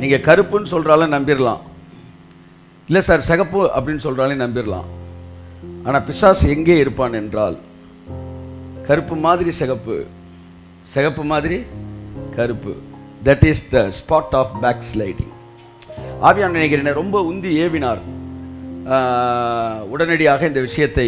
நீங்கள் கருப்புன்னு சொல்கிறாலும் நம்பிடலாம் இல்லை சார் சிகப்பு அப்படின்னு சொல்கிறாலே நம்பிடலாம் ஆனால் பிசாசு எங்கே இருப்பான் என்றால் கருப்பு மாதிரி சிகப்பு சிகப்பு மாதிரி கருப்பு that is the spot of back sliding ஆவியான் நினைக்கிறேன் ரொம்ப உந்தி ஏவினார் ஆஹ், உடனடியாக இந்த விஷயத்தை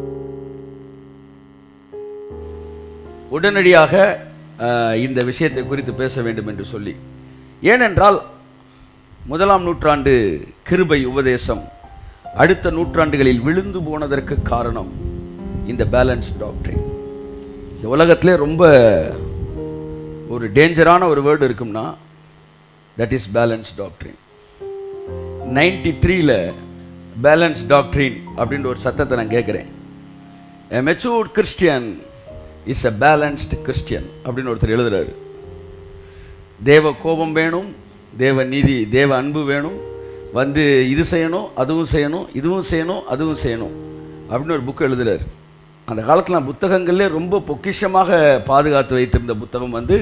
உடனடியாக ஆஹ், இந்த விஷயத்தை குறித்து பேச வேண்டும் என்று சொல்லி ஏனென்றால் முதலாம் நூற்றாண்டு கிருபை உபதேசம் அடுத்த நூற்றாண்டுகளில் விழுந்து போனதற்கு காரணம் இந்த பேலன்ஸ் டாக்டரின் இந்த உலகத்திலே ரொம்ப ஒரு டேஞ்சரான ஒரு வேர்டு இருக்கும்னா that is balance doctrine ninety த்ரீல பேலன்ஸ் டாக்டரின் அப்படின்ற ஒரு சத்தத்தை நான் கேட்குறேன் a matured Christian is a balanced Christian அப்படின்னு ஒருத்தர் எழுதுறாரு தேவ கோபம் வேணும் தேவ நீதி தேவ அன்பு வேணும் வந்து இது செய்யணும் அதுவும் செய்யணும் இதுவும் செய்யணும் அதுவும் செய்யணும் அப்படின்னு ஒரு புக் எழுதுறாரு அந்த காலத்தில் நான் புத்தகங்கள்லே ரொம்ப பொக்கிஷமாக பாதுகாத்து வைத்திருந்த புத்தகம் வந்து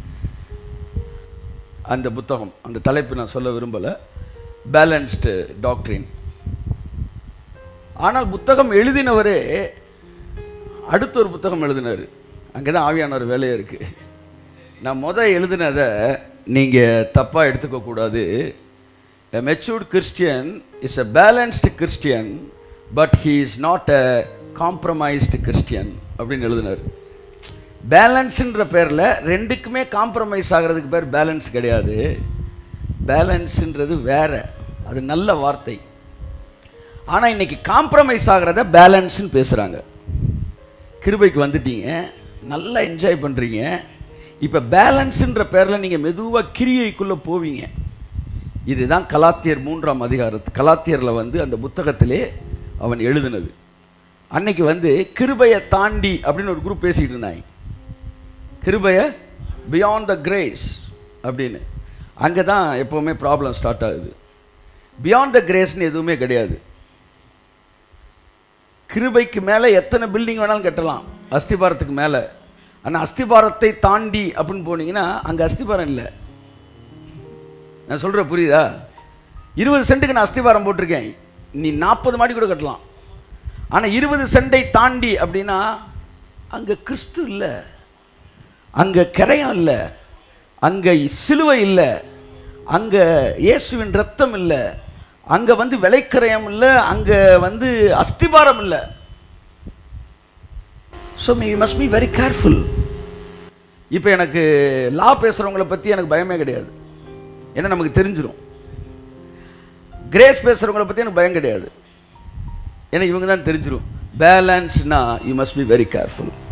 அந்த புத்தகம் அந்த தலைப்பு நான் சொல்ல விரும்பலை பேலன்ஸ்டு டாக்டரின் ஆனால் புத்தகம் எழுதினவரே அடுத்த ஒரு புத்தகம் எழுதினார் அங்கே தான் ஆவியானவர் வேலையே இருக்குது நான் முத எழுதினதை நீங்கள் தப்பாக எடுத்துக்கக்கூடாது a matured Christian is a balanced Christian but he is not a compromised Christian அப்படின்னு எழுதினார் பேலன்ஸுன்ற பேரில் ரெண்டுக்குமே காம்ப்ரமைஸ் ஆகிறதுக்கு பேர் பேலன்ஸ் கிடையாது பேலன்ஸுன்றது வேற அது நல்ல வார்த்தை ஆனால் இன்னைக்கு காம்ப்ரமைஸ் ஆகிறத பேலன்ஸ்னு பேசுகிறாங்க கிருபைக்கு வந்துட்டீங்க நல்லா என்ஜாய் பண்ணுறீங்க இப்போ பேலன்ஸுன்ற பேரில் நீங்கள் மெதுவாக கிரியைக்குள்ளே போவீங்க இதுதான் கலாத்தியர் மூன்றாம் அதிகாரத்து கலாத்தியரில் வந்து அந்த புத்தகத்திலே அவன் எழுதினது அன்னைக்கு வந்து கிருபையை தாண்டி அப்படின்னு ஒரு குரூப் பேசிக்கிட்டு இருந்தாங்க கிருபையை பியாண்ட் த கிரேஸ் அப்படின்னு அங்கே தான் எப்போவுமே ப்ராப்ளம் ஸ்டார்ட் ஆகுது பியாண்ட் த கிரேஸ்னு எதுவுமே கிடையாது கிருபைக்கு மேலே எத்தனை பில்டிங் வேணாலும் கட்டலாம் அஸ்திபாரத்துக்கு மேலே ஆனால் அஸ்திபாரத்தை தாண்டி அப்படின்னு போனீங்கன்னா அங்கே அஸ்திபாரம் இல்லை நான் சொல்கிற புரியுதா இருபது சென்ட்டுக்கு நான் அஸ்திபாரம் போட்டிருக்கேன் நீ நாற்பது மாடி கூட கட்டலாம் ஆனால் இருபது சென்டை தாண்டி அப்படின்னா அங்கே கிறிஸ்து இல்லை அங்கே கிரயம் இல்லை அங்கே சிலுவை இல்லை அங்கே இயேசுவின் ரத்தம் இல்லை அங்கே வந்து விலைக்கிரயம் இல்லை அங்கே வந்து அஸ்திபாரம் இல்லை so you must be very careful இப்போ எனக்கு லா பேசுகிறவங்கள பற்றி எனக்கு பயமே கிடையாது ஏன்னா நமக்கு தெரிஞ்சிடும் கிரேஸ் பேசுகிறவங்கள பற்றி எனக்கு பயம் கிடையாது ஏன்னா இவங்க தான் தெரிஞ்சிடும் பேலன்ஸ்னா you must be very careful